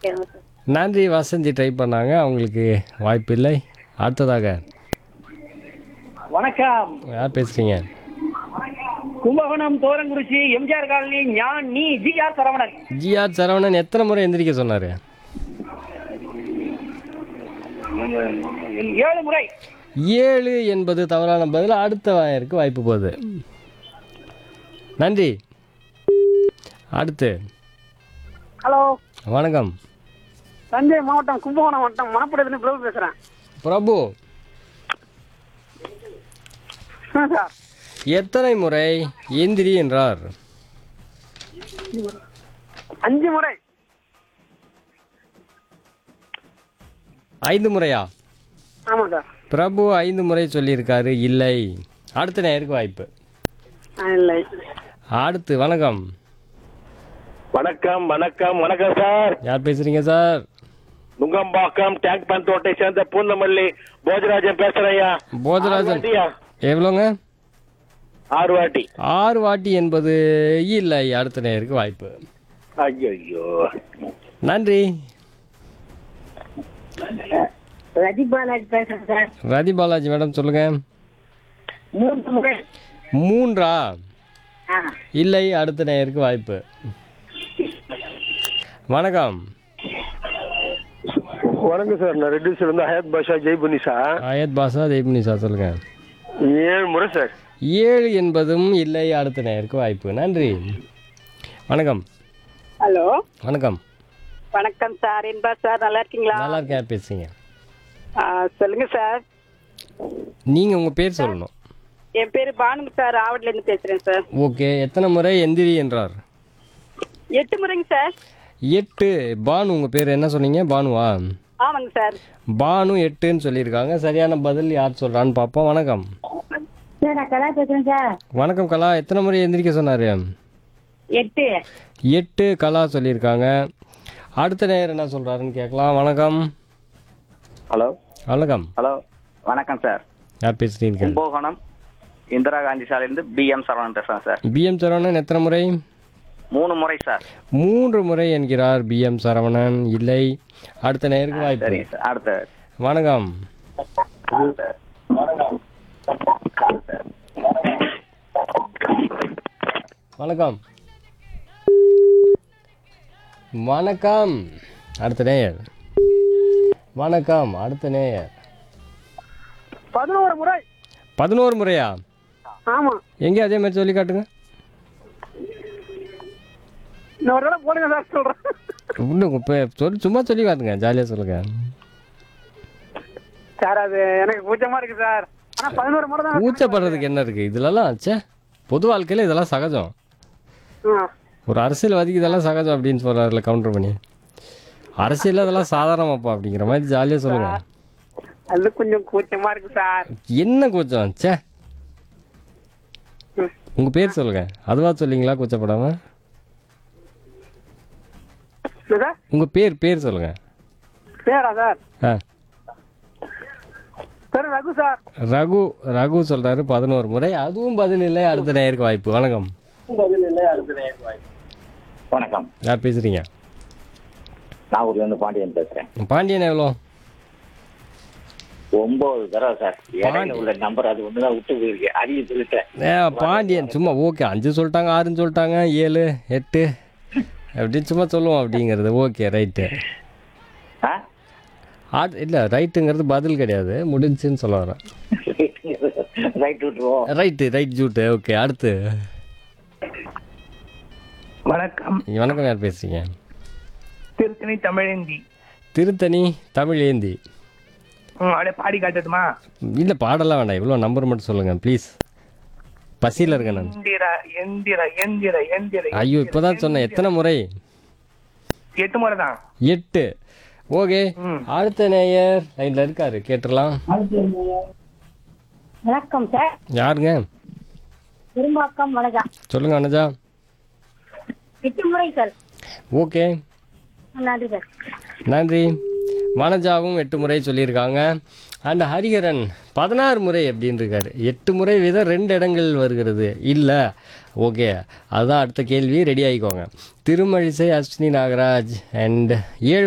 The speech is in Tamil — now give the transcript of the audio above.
கேளுங்க சார் நன்றி வசந்தி ட்ரை பண்ணாங்க அவங்களுக்கு வாய்ப்பில்லை அடுத்ததாக வணக்கம் யார் பேசுகிறீங்க கும்பகோணம் தோரங்குறிச்சி எம்ஜிஆர் காலனி ஞான் நீ G R Saravanan GR Saravanan எத்தனை முறை எந்திரிக்க சொன்னார் ஏழு முறை ஏழு என்பது தவறான பதில் அடுத்த வாயருக்கு வாய்ப்பு போகுது நன்றி அடுத்து ஹலோ வணக்கம் தஞ்சை மாவட்டம் கும்பகோணம் மாவட்டம் மணப்படத்துலேருந்து பிரபு பேசுகிறேன் பிரபு சார் எத்தனை முறை எந்திரி என்றார் அஞ்சு முறை ஐந்து முறையா ஆமாம் சார் பிரபு ஐந்து முறை சொல்லியிருக்காரு இல்லை அடுத்த நேருக்கு வாய்ப்பு இல்லை அடுத்து வணக்கம் வணக்கம் வணக்கம் வணக்கம் சார் யார் பேசுறீங்க சார் நுங்கம்பாக்கம் டேங்க் பந்தோட்டை சேர்ந்த பூந்தமல்லி போஜராஜன் பேசுறையா போஜராஜன் எவ்வளோங்க ஆறு வாட்டி ஆறு வாட்டி என்பது இல்லை அடுத்த நேருக்கு வாய்ப்பு ஐயோ நன்றி ரதி பாலாஜி பேசுறேன் சார் ரதி பாலாஜி மேடம் சொல்லுங்க மூன்று முறை மூன்றா ஆ இல்லை அடுத்த நேருக்கு வாய்ப்பு வணக்கம் வணக்கம் சார் நான் ரெட்டியூஸ்ல இருந்து ஹயத் பாஷா ஜெய்புனி சார் ஆயத் பாஷா தேப்னி சார் சொல்லுங்க ஏழு முறை சார் ஏழு என்பதும் இல்லை அடுத்த நேருக்கு வாய்ப்பு நன்றி வணக்கம் ஹலோ வணக்கம் வணக்கம் சார் என்பா சார் நல்லா இருக்கீங்களா நல்லா இருக்கேன் யார் பேசுறீங்க ஆ, சொல்லுங்க சார் நீங்கள் உங்கள் பேர் சொல்லணும் என் பேரு பானு சார் ஆவடிலேருந்து பேசுறேன் சார் ஓகே எத்தனை முறை எந்திரி என்றார் எட்டு முறைங்க சார் எட்டு பானு உங்கள் பேர் என்ன சொன்னீங்க பானுவா ஆமாங்க சார் பானு எட்டுன்னு சொல்லியிருக்காங்க சரியான பதில் யார் சொல்கிறான்னு பார்ப்போம் வணக்கம் சார் நான் கலா பேசுறேன் சார் வணக்கம் கலா எத்தனை முறை எந்திரிக்க சொன்னார் எட்டு எட்டு கலா சொல்லியிருக்காங்க அடுத்த நேரம் என்ன சொல்கிறாருன்னு கேட்கலாம் வணக்கம் ஹலோ வணக்கம் ஹலோ வணக்கம் சார் யார் பேசுகிறீங்க கும்பகோணம் இந்திரா காந்தி சாலையிலிருந்து பிஎம் சரவணன் பேசுறேன் சார் பிஎம் சரவணன் எத்தனை முறை மூணு முறை சார் மூன்று முறை என்கிறார் பிஎம் சரவணன் இல்லை அடுத்த நேருக்கு வாய்ப்பு சரிங்க சார் அடுத்த வணக்கம் வணக்கம் வணக்கம் அடுத்த நேயர் வணக்கம் அடுத்த நேயர் பதினோரு முறை பதினோரு முறையா ஆமா எங்கே அதே மாதிரி சொல்லி காட்டுங்க இன்னொரு தடவை போடுங்க சார் சொல்றேன் இன்னும் இப்போ சொல்லி சும்மா சொல்லி காட்டுங்க ஜாலியாக சொல்லுங்க சார் அது எனக்கு கூச்சமா இருக்கு சார் ஆனா பதினோரு முறை தான் ஊச்சப்படுறதுக்கு என்ன இருக்குது இதுலலாம் ச்சே பொது வாழ்க்கையில் இதெல்லாம் சகஜம் ஆ. ஒரு அரசியல்வாதிக்கு இதெல்லாம் சகஜம் அப்படின்னு சொல்கிறாருல கவுண்டர் பண்ணி அரசியலில் அதெல்லாம் சாதாரணமாப்பா அப்படிங்கிற மாதிரி ஜாலியாக சொல்லுங்க அது கொஞ்சம் கூச்சமா இருக்கு சார் என்ன கூச்சம் ச்சே உங்கள் பேர் சொல்லுங்க அதுவா சொல்லிங்களா கூச்சப்படாம என்ன சார் உங்கள் பேர் பேர் சொல்லுங்க பேரா சார் ஆ சார் ரகு சார் ரகு ரகு சொல்கிறாரு பதினோரு முறை அதுவும் பதில் இல்லை அடுத்த நேருக்கு வாய்ப்பு வணக்கம் வணக்கம் யார் பேசுகிறீங்க நாகூர்ல இருந்து பாண்டியன் பேசுறேன் பாண்டியன் எவ்வளோ ஒன்பது தடவை சார் இடையில உள்ள நம்பர் அது ஒண்ணுதான் விட்டு போயிருக்கு அதையும் சொல்லிட்டேன் ஏ பாண்டியன் சும்மா ஓகே அஞ்சு சொல்லிட்டாங்க ஆறுன்னு சொல்லிட்டாங்க ஏழு எட்டு அப்படின்னு சும்மா சொல்லுவோம் அப்படிங்கிறது ஓகே ரைட்டு ஆ? ஆட் இல்லை ரைட்டுங்கிறது பதில் கிடையாது முடிஞ்சுன்னு சொல்ல வரேன் ரைட் விட்டுருவோம் ரைட்டு ரைட் ஜூட்டு ஓகே அடுத்து வணக்கம் வணக்கம் யார் பேசுறீங்க திருத்தணி தமிழேந்தி திருத்தணி தமிழ் ஏந்தி ம், அப்படியே பாடி காட்டட்டுமா இல்லை பாடலாம் வேண்டாம் இவ்வளோ நம்பர் மட்டும் சொல்லுங்கள் ப்ளீஸ் பசியில் இருக்கேன் நான் எந்திர எந்திர எந்திர எந்திர ஐயோ இப்போ தான் சொன்னேன் எத்தனை முறை எட்டு முறை தான் எட்டு ஓகே அடுத்த நேயர் லைனில் இருக்காரு கேட்டுடலாம் வணக்கம் சார் யாருங்க பெரும்பாக்கம் வணக்கா சொல்லுங்க அனுஜா எட்டு முறை சார் ஓகே நன்றி சார் நன்றி வனஜாவும் எட்டு முறை சொல்லியிருக்காங்க அண்ட் ஹரிஹரன் பதினாறு முறை அப்படின்னு இருக்காரு எட்டு முறை வீதம் ரெண்டு இடங்கள் வருகிறது இல்லை ஓகே அதுதான் அடுத்த கேள்வி ரெடி ஆகிக்கோங்க திருமழிசை அஸ்வினி நாகராஜ் அண்ட் ஏழு